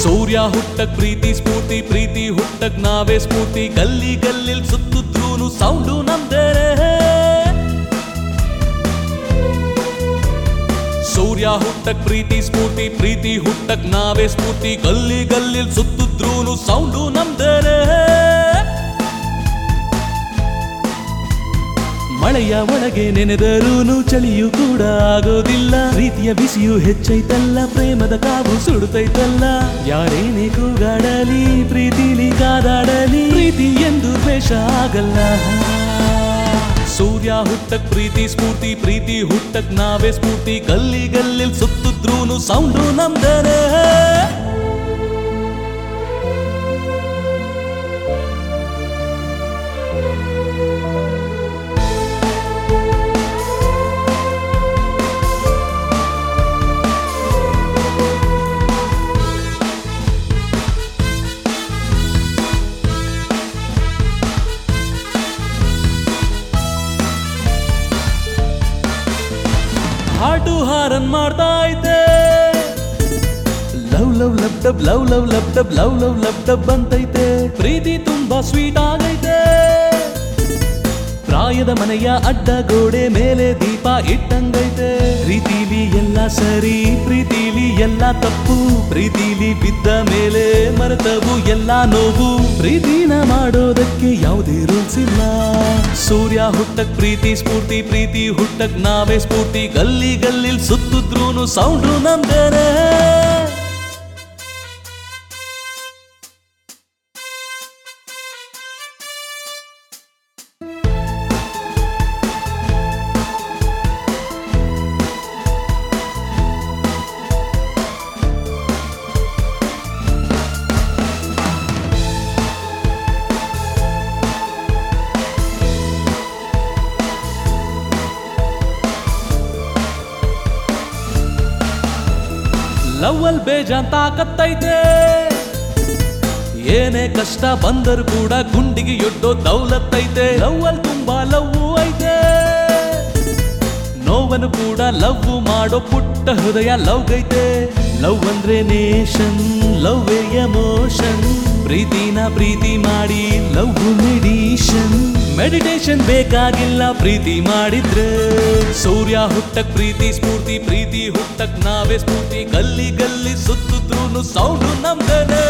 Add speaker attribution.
Speaker 1: ಸೂರ್ಯ ಹುಟ್ಟಕ್ ಪ್ರೀತಿ ಸ್ಫೂರ್ತಿ ಪ್ರೀತಿ ಹುಟ್ಟಕ್ ನಾವೇ ಸ್ಫೂರ್ತಿ ಗಲ್ಲಿ ಗಲ್ಲಿಲ್ ಸುತ್ತಿದ್ರೂನು ಸೌಂಡು ನಮ್ದೇನೆ ಸೂರ್ಯ ಹುಟ್ಟಕ್ ಪ್ರೀತಿ ಸ್ಫೂರ್ತಿ ಪ್ರೀತಿ ಹುಟ್ಟಕ್ ನಾವೇ ಸ್ಫೂರ್ತಿ ಗಲ್ಲಿ ಗಲ್ಲಿಲ್ ಸುತ್ತಿದ್ರೂನು ಸೌಂಡು ನಮ್ದೇನೆ ಮಳೆಯ ಒಳಗೆ ನೆನೆದರೂನು ಚಳಿಯೂ ಕೂಡ ಆಗೋದಿಲ್ಲ ಪ್ರೀತಿಯ ಬಿಸಿಯು ಹೆಚ್ಚೈತಲ್ಲ ಪ್ರೇಮದ ಕಾವು ಸುಡುತ್ತೈತಲ್ಲ ಯಾರೇನೇ ಕೂಗಾಡಲಿ ಪ್ರೀತಿಲಿ ಕಾದಾಡಲಿ ಪ್ರೀತಿ ಎಂದು ದ್ವೇಷ ಆಗಲ್ಲ ಸೂರ್ಯ ಹುಟ್ಟಕ್ ಪ್ರೀತಿ ಸ್ಫೂರ್ತಿ ಪ್ರೀತಿ ಹುಟ್ಟಕ್ ನಾವೇ ಸ್ಫೂರ್ತಿ ಗಲ್ಲಿ ಗಲ್ಲಿಲ್ ಸುತ್ತಿದ್ರೂನು ಸೌಂಡು ನಮ್ದೇನೆ ಹಾಟು ಹಾರನ್ ಮಾಡ್ತಾ ಐತೆ love love love dub love love love dub love love love dub ಅಂತೈತೆ ಪ್ರೀತಿ ತುಂಬಾ ಸ್ವೀಟ್ ಆಗೈತೆ ಪ್ರಾಯದ ಮನೆಯ ಅಡ್ಡ ಗೋಡೆ ಮೇಲೆ ದೀಪ ಇಟ್ಟಂಗೈತೆ ಪ್ರೀತಿಲಿ ಎಲ್ಲ ಸರಿ ಪ್ರೀತಿಲಿ ಎಲ್ಲ ತಪ್ಪು ಪ್ರೀತಿಲಿ ಬಿದ್ದ ಮೇಲೆ ಮರೆತವು ಎಲ್ಲ ನೋವು ಪ್ರೀತಿನ ಮಾಡೋದಕ್ಕೆ ಯಾವುದೇ ರೂಲ್ಸ್ ಇಲ್ಲ ಸೂರ್ಯ ಹುಟ್ಟಕ್ ಪ್ರೀತಿ ಸ್ಫೂರ್ತಿ ಪ್ರೀತಿ ಹುಟ್ಟಕ್ ನಾವೇ ಸ್ಫೂರ್ತಿ ಗಲ್ಲಿ ಗಲ್ಲಿಲ್ ಸುತ್ತಿದ್ರೂನು ಸೌಂಡು ನಮ್ದೇನೆ ಲವ್ವಲ್ ಬೇಜಾನ್ ತಾಕತ್ತೈತೆ ಏನೇ ಕಷ್ಟ ಬಂದರೂ ಕೂಡ ಗುಂಡಿಗೆ ಎಡ್ಡೋ ದೌಲತ್ತೈತೆ ಲವ್ವಲ್ ತುಂಬಾ ಲವ್ ಐತೆ ನೋವನ್ನು ಕೂಡ ಲವ್ ಮಾಡೋ ಪುಟ್ಟ ಹೃದಯ ಲವ್ ಗೈತೆ ಲವ್ ಅಂದ್ರೆ ನೇಷನ್ ಲವ್ ಎಮೋಷನ್ ಪ್ರೀತಿನ ಪ್ರೀತಿ ಮಾಡಿ ಲವ್ ಮೆಡಿಷನ್ ಮೆಡಿಟೇಷನ್ ಬೇಕಾಗಿಲ್ಲ ಪ್ರೀತಿ ಮಾಡಿದ್ರೆ ಸೂರ್ಯ ಹುಟ್ಟಕ್ ಪ್ರೀತಿ ಸ್ಫೂರ್ತಿ ಪ್ರೀತಿ ಹುಟ್ಟಕ್ ನಾವೇ ಸ್ಫೂರ್ತಿ ಗಲ್ಲಿ ಗಲ್ಲಿ ಸುತ್ತಿದ್ರೂನು ಸೌಂಡು ನಮ್ದೇನೆ